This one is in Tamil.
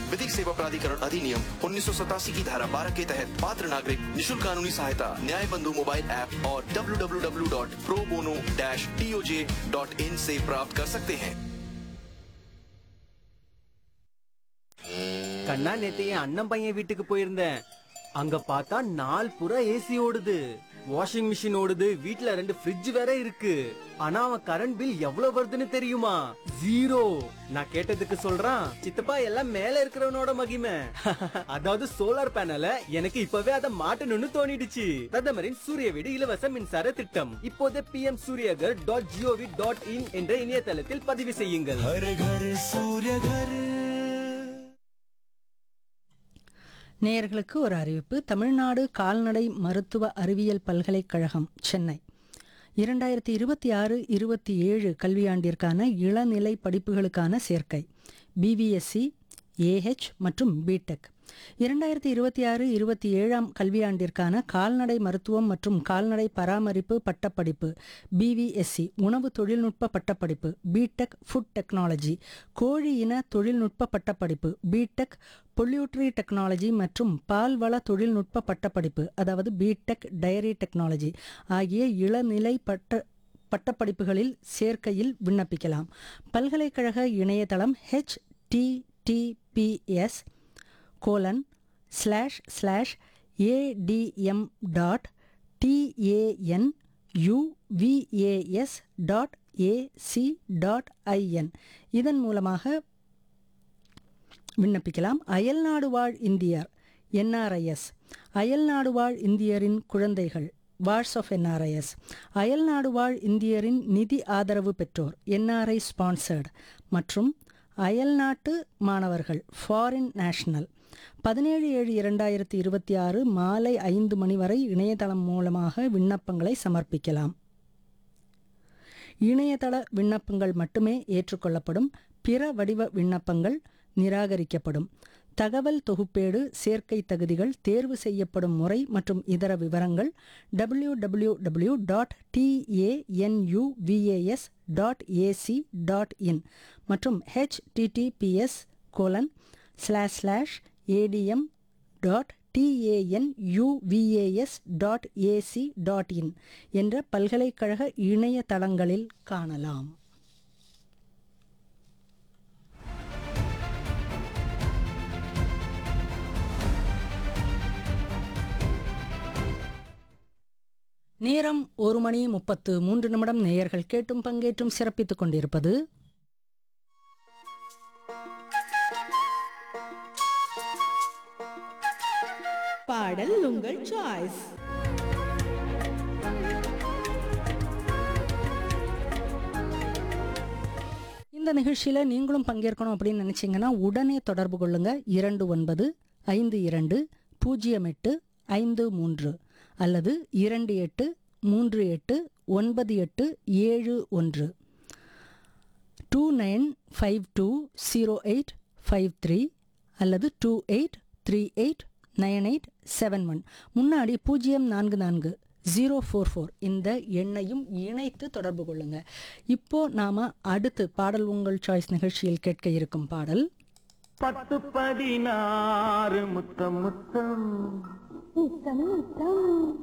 विधिक सेवा प्राधिकरण अधिनियम उन्नीस की धारा 12 के तहत पात्र नागरिक निशुल्क कानूनी सहायता न्याय बंधु मोबाइल ऐप और www.probono-toj.in से प्राप्त कर सकते हैं கண்ணா நேத்து என் அண்ணன் பையன் வீட்டுக்கு போயிருந்தேன் அங்க பார்த்தா நாள் புறா ஏசி ஓடுது வாஷிங் மிஷின் ஓடுது வீட்ல ரெண்டு ஃப்ரிட்ஜ் வேற இருக்கு ஆனா அவன் கரண்ட் பில் எவ்வளவு வருதுன்னு தெரியுமா ஜீரோ நான் கேட்டதுக்கு சொல்றான் சித்தப்பா எல்லாம் மேல இருக்கிறவனோட மகிமை அதாவது சோலார் பேனல எனக்கு இப்பவே அதை மாட்டணும்னு தோணிடுச்சு பிரதமரின் சூரிய வீடு இலவச மின்சார திட்டம் இப்போதே P M Suryaghar dot G O V dot in என்ற இணையதளத்தில் பதிவு செய்யுங்கள் நேயர்களுக்கு ஒரு அறிவிப்பு தமிழ்நாடு கால்நடை மருத்துவ அறிவியல் பல்கலைக்கழகம் சென்னை இரண்டாயிரத்தி இருபத்தி ஆறு இருபத்தி ஏழு கல்வியாண்டிற்கான இளநிலை படிப்புகளுக்கான சேர்க்கை பிவிஎஸ்சி ஏஹெச் மற்றும் பிடெக் இரண்டாயிரத்தி இருபத்தி ஆறு இருபத்தி ஏழாம் கல்வியாண்டிற்கான கால்நடை மருத்துவம் மற்றும் கால்நடை பராமரிப்பு பட்டப்படிப்பு பிவிஎஸ்சி உணவு தொழில்நுட்ப பட்டப்படிப்பு பிடெக் ஃபுட் டெக்னாலஜி கோழி இன தொழில்நுட்ப பட்டப்படிப்பு பிடெக் பொல்யூட்ரி டெக்னாலஜி மற்றும் பால்வள தொழில்நுட்ப பட்டப்படிப்பு அதாவது பிடெக் டயரி டெக்னாலஜி ஆகிய இளநிலை பட்ட பட்டப்படிப்புகளில் சேர்க்கையில் விண்ணப்பிக்கலாம் பல்கலைக்கழக இணையதளம் HTTPS colon slash slash ATM dot TAN UVAS dot AC dot IN இதன் மூலமாக விண்ணப்பிக்கலாம் அயல்நாடு வாழ் இந்தியர் என்ஆர்ஐஎஸ் அயல்நாடு வாழ் இந்தியரின் குழந்தைகள் வார்ஸ் ஆஃப் என்ஆர்ஐஎஸ் அயல்நாடு வாழ் இந்தியரின் நிதி ஆதரவு பெற்றோர் என்ஆர்ஐ ஸ்பான்சர்டு மற்றும் அயல்நாட்டு மாணவர்கள் ஃபாரின் நேஷனல் பதினேழு ஏழு இரண்டாயிரத்தி இருபத்தி ஆறு மாலை ஐந்து மணி வரை இணையதளம் மூலமாக விண்ணப்பங்களை சமர்ப்பிக்கலாம் இணையதள விண்ணப்பங்கள் மட்டுமே ஏற்றுக்கொள்ளப்படும் பிற வடிவ விண்ணப்பங்கள் நிராகரிக்கப்படும் தகவல் தொகுப்பேடு சேர்க்கை தகுதிகள் தேர்வு செய்யப்படும் முறை மற்றும் இதர விவரங்கள் W W W dot TANUVAS dot AC dot in மற்றும் HTTPS colon slash slash ATM dot TANUVAS dot AC dot in என்ற பல்கலைக்கழக இணையதளங்களில் காணலாம் நேரம் ஒரு மணி முப்பத்து மூன்று நிமிடம் நேயர்கள் கேட்டும் பங்கேற்றும் சிறப்பித்துக் கொண்டிருப்பது பாடல் உங்கள் சாய்ஸ் இந்த நிகழ்ச்சியில் நீங்களும் பங்கேற்கணும் அப்படின்னு நினச்சிங்கன்னா உடனே தொடர்பு கொள்ளுங்க இரண்டு ஒன்பது ஐந்து இரண்டு பூஜ்ஜியம் எட்டு ஐந்து மூன்று அல்லது இரண்டு எட்டு மூன்று எட்டு ஒன்பது எட்டு ஏழு ஒன்று two nine five two zero eight five three அல்லது two eight three eight nine eight seven one முன்னாடி பூஜ்ஜியம் நான்கு நான்கு ஜீரோ ஃபோர் ஃபோர் இந்த எண்ணையும் இணைத்து தொடர்பு கொள்ளுங்க இப்போ நாம அடுத்து பாடல் உங்கள் சாய்ஸ் நிகழ்ச்சியில் கேட்க இருக்கும் பாடல் பத்து பதினாறு முத்தம் முத்தம் முத்தம் முத்தம்